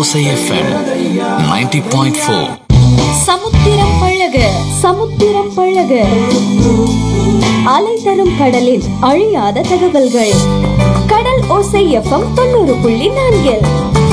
ஓசை எஃப்எம் 90.4 சமுத்திரம் பழக சமுத்திரம் பழக அலை தரும் கடலின் அழியாத தகவல்கள் கடல் ஓசை எஃப்எம் தொண்ணூறு புள்ளி நான்கில்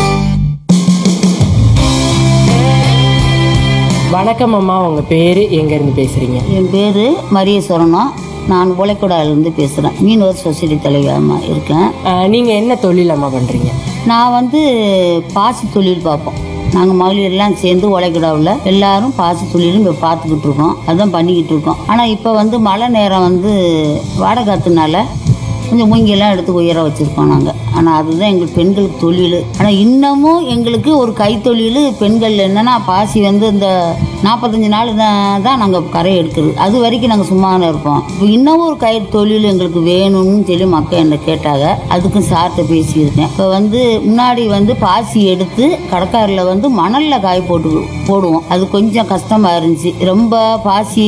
வணக்கம் அம்மா உங்க பேரு எங்க இருந்து பேசுறீங்க என் பேர் மரிய சொரணம் நான் உலைக்குடாலேருந்து பேசுகிறேன் மீனவர் சொசைட்டி தலைவரமாக இருக்கேன் அஹ், நீங்க என்ன தொழில் அம்மா பண்றீங்க நான் வந்து பாசி தொழில் பார்ப்போம் நாங்கள் மகளிர்லாம் சேர்ந்து உலைக்குடாவில் எல்லாரும் பாசி தொழிலும் இப்போ பார்த்துக்கிட்டு இருக்கோம் அதான் பண்ணிக்கிட்டு இருக்கோம் ஆனால் இப்போ வந்து மழை நேரம் வந்து வாடகை காத்துனால கொஞ்சம் மூங்கியெல்லாம் எடுத்து உயர வச்சுருக்கோம் நாங்கள் ஆனால் அதுதான் எங்களுக்கு பெண்களுக்கு தொழில் ஆனால் இன்னமும் எங்களுக்கு ஒரு கைத்தொழில் பெண்கள் என்னென்னா பாசி வந்து இந்த நாற்பத்தஞ்சு நாள் தான் தான் நாங்கள் கரை எடுக்கிறது அது வரைக்கும் நாங்கள் சும்மா தான் இருப்போம் இப்போ இன்னமும் ஒரு கை தொழில் எங்களுக்கு வேணும்னு சொல்லி மக்கள் என்னை கேட்டாங்க அதுக்கும் சார்கிட்ட பேசியிருக்கேன் இப்போ வந்து முன்னாடி வந்து பாசி எடுத்து கடற்காரில் வந்து மணலில் காய் போட்டு போடுவோம் அது கொஞ்சம் கஷ்டமாக இருந்துச்சு ரொம்ப பாசி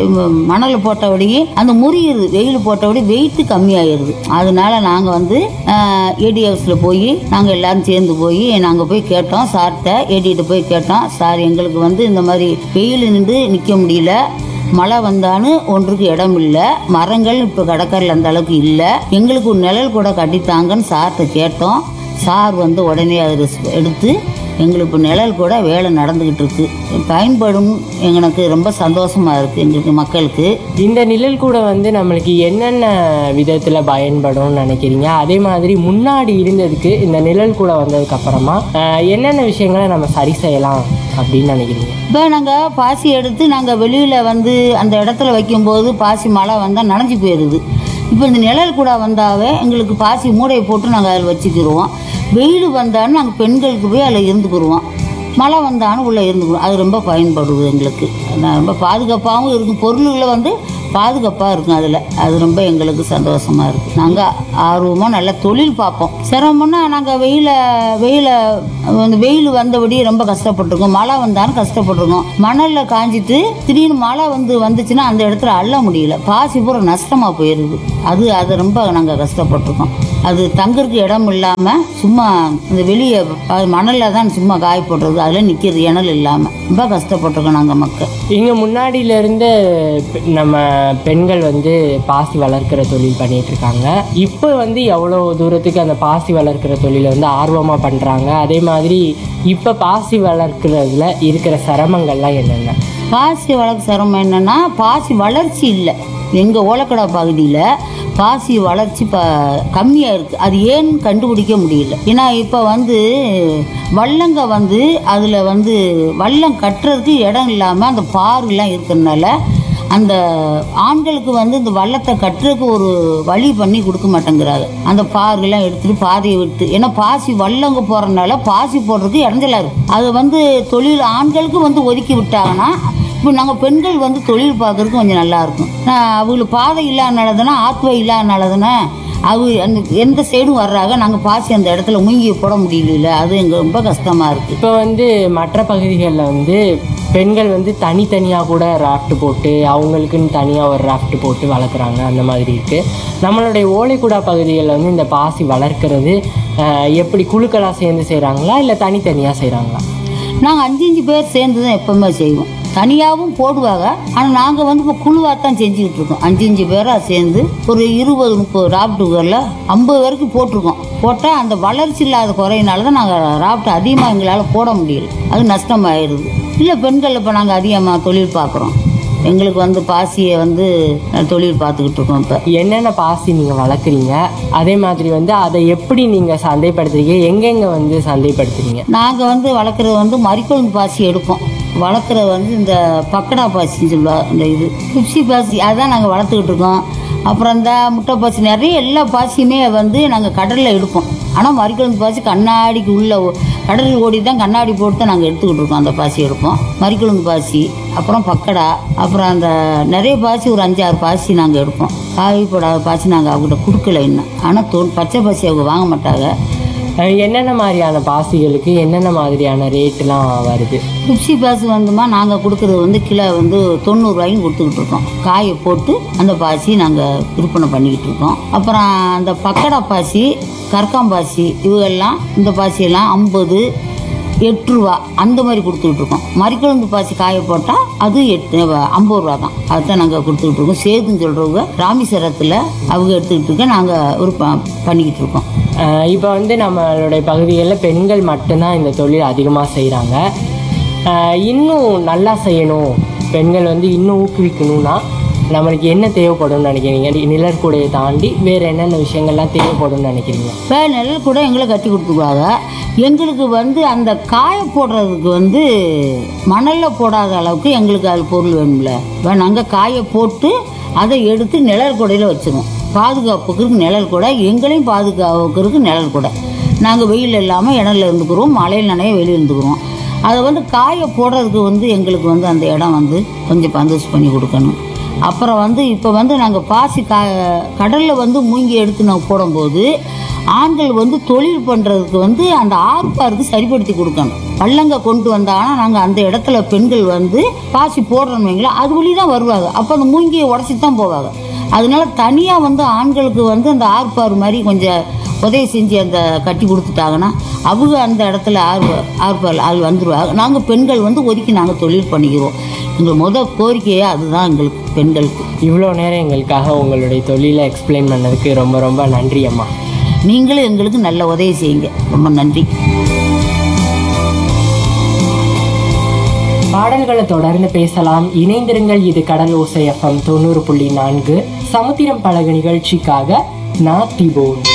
மணல் போட்டபடியே அந்த முறியுது வெயில் போட்டபடி வெயிட்டு கம்மியாயிருது அதனால நாங்கள் வந்து ஏடிஎஃப்ஸில் போய் நாங்கள் எல்லாரும் சேர்ந்து போய் நாங்கள் போய் கேட்டோம் சார்கிட்ட ஏடிகிட்ட போய் கேட்டோம் சார் எங்களுக்கு வந்து இந்த மாதிரி வெயில் நின்று நிற்க முடியல மழை வந்தான்னு ஒன்றுக்கு இடம் இல்லை மரங்கள் இப்போ கடற்கரையில் அந்த அளவுக்கு இல்லை எங்களுக்கு ஒரு நிழல் கூட கட்டித்தாங்கன்னு சார்கிட்ட கேட்டோம் சார் வந்து உடனே அதை ரிஸ்- எடுத்து எங்களுக்கு இப்போ நிழல் கூட வேலை நடந்துக்கிட்டு இருக்கு பயன்படும் எங்களுக்கு ரொம்ப சந்தோஷமா இருக்கு எங்களுக்கு மக்களுக்கு இந்த நிழல் கூட வந்து நம்மளுக்கு என்னென்ன விதத்துல பயன்படும் நினைக்கிறீங்க அதே மாதிரி முன்னாடி இருந்ததுக்கு இந்த நிழல் கூட வந்ததுக்கு அப்புறமா அஹ், என்னென்ன விஷயங்களை நம்ம சரி செய்யலாம் அப்படின்னு நினைக்கிறீங்க இப்போ நாங்கள் பாசி எடுத்து நாங்கள் வெளியில் வந்து அந்த இடத்துல வைக்கும்போது பாசி மழை வந்தால் நனைஞ்சு போயிடுது இப்போ இந்த நிழல் கூட வந்தாவே எங்களுக்கு பாசி மூடையை போட்டு நாங்கள் அதில் வச்சுக்கிடுவோம் வெயில் வந்தாலும் நாங்கள் பெண்களுக்கு போய் அதில் இருந்துக்கிடுவோம் மழை வந்தாலும் உள்ளே இருந்துக்குவோம் அது ரொம்ப பயன்படுது எங்களுக்கு நான் ரொம்ப பாதுகாப்பாகவும் இருக்கும் பொருள்களை வந்து பாதுகாப்பாக இருக்கும் அதில் அது ரொம்ப எங்களுக்கு சந்தோஷமாக இருக்குது நாங்கள் ஆர்வமாக நல்ல தொழில் பார்ப்போம் சிரமம்னா நாங்கள் வெயில வெயில அந்த வெயில் வந்தபடி ரொம்ப கஷ்டப்பட்டிருக்கோம் மழை வந்தாலும் கஷ்டப்பட்டிருக்கோம் மணலில் காஞ்சிட்டு திடீர்னு மழை வந்து வந்துச்சுன்னா அந்த இடத்துல அள்ள முடியல பாசி பூரா நஷ்டமாக போயிடுது அது அது ரொம்ப நாங்கள் கஷ்டப்பட்டிருக்கோம் அது தங்கறதுக்கு இடம் இல்லாமல் சும்மா இந்த வெளியே மணலில் தான் சும்மா காய போடுறது அதில் நிற்கிறது இணல் இல்லாமல் ரொம்ப கஷ்டப்பட்டிருக்கோம் நாங்கள் மக்கள் இங்க முன்னாடியில இருந்து பெ- நம்ம பெண்கள் வந்து பாசி வளர்க்கிற தொழில் பண்ணிட்டு இருக்காங்க இப்போ வந்து எவ்வளோ தூரத்துக்கு அந்த பாசி வளர்க்கிற தொழிலை வந்து ஆர்வமா பண்றாங்க அதே மாதிரி இப்போ பாசி வளர்க்கிறதுல இருக்கிற சிரமங்கள்லாம் என்னென்ன பாசி வளர்க்க சிரமம் என்னன்னா பாசி வளர்ச்சி இல்லை எங்கள் ஓலக்கடா பகுதியில் பாசி வளர்ச்சி ப கம்மியாக இருக்குது அது ஏன்னு கண்டுபிடிக்க முடியல ஏன்னா இப்போ வந்து வள்ளங்க வந்து அதில் வந்து வள்ளம் கட்டுறதுக்கு இடம் இல்லாமல் அந்த பாருலாம் இருக்கிறதுனால அந்த ஆண்களுக்கு வந்து இந்த வள்ளத்தை கட்டுறதுக்கு ஒரு வழி பண்ணி கொடுக்க மாட்டேங்கிறாங்க அந்த பாருலாம் எடுத்துட்டு பாதையை விட்டு ஏன்னா பாசி வள்ளங்க போறதுனால பாசி போடுறதுக்கு இடைஞ்சலா இருக்கு அது வந்து தொழில் ஆண்களுக்கு வந்து ஒதுக்கி விட்டாங்கன்னா இப்போ நாங்கள் பெண்கள் வந்து தொழில் பார்க்கறதுக்கு கொஞ்சம் நல்லா இருக்கும் நான் அவங்களுக்கு பாதை இல்லாதனாலதானே ஆத்வை இல்லாதனாலதானே அவ அந்த எந்த சைடும் வர்றாங்க நாங்கள் பாசி அந்த இடத்துல முங்கி போட முடியல அது எங்களுக்கு ரொம்ப கஷ்டமா இருக்கு இப்போ வந்து மற்ற பகுதிகளில் வந்து பெண்கள் வந்து தனித்தனியாக கூட ராஃப்ட் போட்டு அவங்களுக்குன்னு தனியாக ஒரு ராஃப்ட் போட்டு வளர்க்குறாங்க அந்த மாதிரி இருக்குது நம்மளுடைய ஓலைக்குடா பகுதிகளில் வந்து இந்த பாசி வளர்க்குறது அஹ், எப்படி குழுக்களாக சேர்ந்து செய்கிறாங்களா இல்லை தனித்தனியாக செய்கிறாங்களா நாங்கள் அஞ்சு அஞ்சு பேர் சேர்ந்து தான் எப்பவுமே செய்வோம் தனியாகவும் போடுவாங்க ஆனால் நாங்கள் வந்து இப்போ குழுவாக தான் செஞ்சுக்கிட்டு இருக்கோம் அஞ்சு அஞ்சு பேராக சேர்ந்து ஒரு இருபது முப்பது ராப்டுகளில் ஐம்பது வரைக்கும் போட்டிருக்கோம் போட்டால் அந்த வளர்ச்சி இல்லாத குறையினால தான் நாங்கள் ராப்ட் அதிகமாக எங்களால் போட முடியல அது நஷ்டமாயிருது இல்லை பெண்கள் இப்போ நாங்கள் அதிகமாக தொழில் பார்க்குறோம் எங்களுக்கு வந்து பாசியை வந்து தொழில் பார்த்துக்கிட்டு இருக்கோம் இப்போ என்னென்ன பாசி நீங்கள் வளர்க்குறீங்க அதே மாதிரி வந்து அதை எப்படி நீங்கள் சந்தைப்படுத்துறீங்க எங்கெங்கே வந்து சந்தைப்படுத்துறீங்க நாங்கள் வந்து வளர்க்குறது வந்து மறிக்கொழுந்து பாசி எடுப்போம் வளர்க்குறது வந்து இந்த பக்கடா பாசின்னு சொல்லுவாங்க இந்த இது பிப்சி பாசி அதான் நாங்கள் வளர்த்துக்கிட்டு இருக்கோம் அப்புறம் இந்த முட்டை பாசி நிறைய எல்லா பாசியுமே வந்து நாங்கள் கடலில் எடுப்போம் ஆனால் மறிக்கொழுந்து பாசி கண்ணாடிக்கு உள்ள ஓ- கடலில் ஓடி தான் கண்ணாடி போட்டு தான் நாங்கள் எடுத்துக்கிட்டு இருக்கோம் அந்த பாசி எடுப்போம் மறிக்கொழுந்து பாசி அப்புறம் பக்கடா அப்புறம் அந்த நிறைய பாசி ஒரு அஞ்சாறு பாசி நாங்கள் எடுப்போம் காய் போடாத பாசி நாங்கள் அவங்ககிட்ட கொடுக்கல இன்னும் ஆனால் தோ பச்சை பாசி அவங்க வாங்க மாட்டாங்க அஹ் என்னென்ன மாதிரியான பாசிகளுக்கு என்னென்ன மாதிரியான ரேட்டுலாம் வருது குப்சி பாசி வந்துமா நாங்கள் கொடுக்குறது வந்து கிலோ வந்து தொண்ணூறுரூவாயும் கொடுத்துக்கிட்டு இருக்கோம் காயை போட்டு அந்த பாசி நாங்கள் விற்பனை பண்ணிக்கிட்டு இருக்கோம் அப்புறம் அந்த பக்கடா பாசி கற்காம்பாசி இவங்கெல்லாம் இந்த பாசியெல்லாம் ஐம்பது எட்டு ரூபா அந்த மாதிரி கொடுத்துக்கிட்டு இருக்கோம் மறிக்குழம்பு பாசி காய போட்டால் அது எட்டு ஐம்பது ரூபா தான் அதுதான் நாங்கள் கொடுத்துக்கிட்டு இருக்கோம் சேதுன்னு சொல்கிறவங்க ராமேஸ்வரத்தில் அவங்க எடுத்துக்கிட்டு இருக்க நாங்கள் ஒரு ப- பண்ணிக்கிட்டு இருக்கோம் இப்போ வந்து நம்மளுடைய பகுதிகளில் பெண்கள் மட்டும்தான் இந்த தொழில் அதிகமாக செய்கிறாங்க இன்னும் நல்லா செய்யணும் பெண்கள் வந்து இன்னும் ஊக்குவிக்கணும்னா நம்மளுக்கு என்ன தேவைப்படும்னு நினைக்கிறீங்க நிழற்குடையை தாண்டி வேறு என்னென்ன விஷயங்கள்லாம் தேவைப்படும்னு நினைக்கிறீங்க இப்போ நிழல் கூட எங்களை கட்டி கொடுத்துருவாங்க எங்களுக்கு வந்து அந்த காய போடுறதுக்கு வந்து மணலில் போடாத அளவுக்கு எங்களுக்கு அது பொருள் வேணும்ல இப்போ நாங்கள் காய போட்டு அதை எடுத்து நிழல் கூடையில் வச்சுருவோம் பாதுகாப்புக்கு நிழல் கூட எங்களையும் பாதுகாப்புக்கு நிழல் கூட நாங்கள் வெயில் இல்லாமல் இடத்துல இருந்துக்கிறோம் மழையில் நனைய வெளியே இருந்துக்கிறோம் அதை வந்து காய போடுறதுக்கு வந்து எங்களுக்கு வந்து அந்த இடம் வந்து கொஞ்சம் பந்தோஸ் பண்ணி கொடுக்கணும் அப்புறம் வந்து இப்போ வந்து நாங்கள் பாசி கா கடலில் வந்து மூங்கி எடுத்து நாங்கள் போடும்போது ஆண்கள் வந்து தொழில் பண்ணுறதுக்கு வந்து அந்த ஆர்ப்பாருக்கு சரிப்படுத்தி கொடுக்கணும் பள்ளங்க கொண்டு வந்தாங்கன்னா நாங்கள் அந்த இடத்துல பெண்கள் வந்து பாசி போடுறோம் வைங்களா அது வழி தான் வருவாங்க அப்போ அந்த மூங்கியை உடச்சி தான் போவாங்க அதனால தனியாக வந்து ஆண்களுக்கு வந்து அந்த ஆர்ப்பார் மாதிரி கொஞ்சம் உதவி செஞ்சு அந்த கட்டி கொடுத்துட்டாங்கன்னா அவங்க அந்த இடத்துல ஆர்வ ஆர்ப்பால் ஆள் வந்துடுவாங்க நாங்கள் பெண்கள் வந்து ஒதுக்கி நாங்கள் தொழில் பண்ணிக்கிறோம் எங்கள் முத கோரிக்கையே அதுதான் எங்களுக்கு பெண்களுக்கு இவ்வளோ நேரம் எங்களுக்காக உங்களுடைய தொழிலை எக்ஸ்பிளைன் பண்ணதுக்கு ரொம்ப ரொம்ப நன்றி அம்மா நீங்களும் எங்களுக்கு நல்ல உதவி செய்யுங்க ரொம்ப நன்றி பாடல்களை தொடர்ந்து பேசலாம் இணைந்திருங்கள் இது கடல் ஓசை எஃப்எம் தொண்ணூறு புள்ளி நான்கு சமுத்திரம் பழகு நிகழ்ச்சிக்காக நான் திபோன்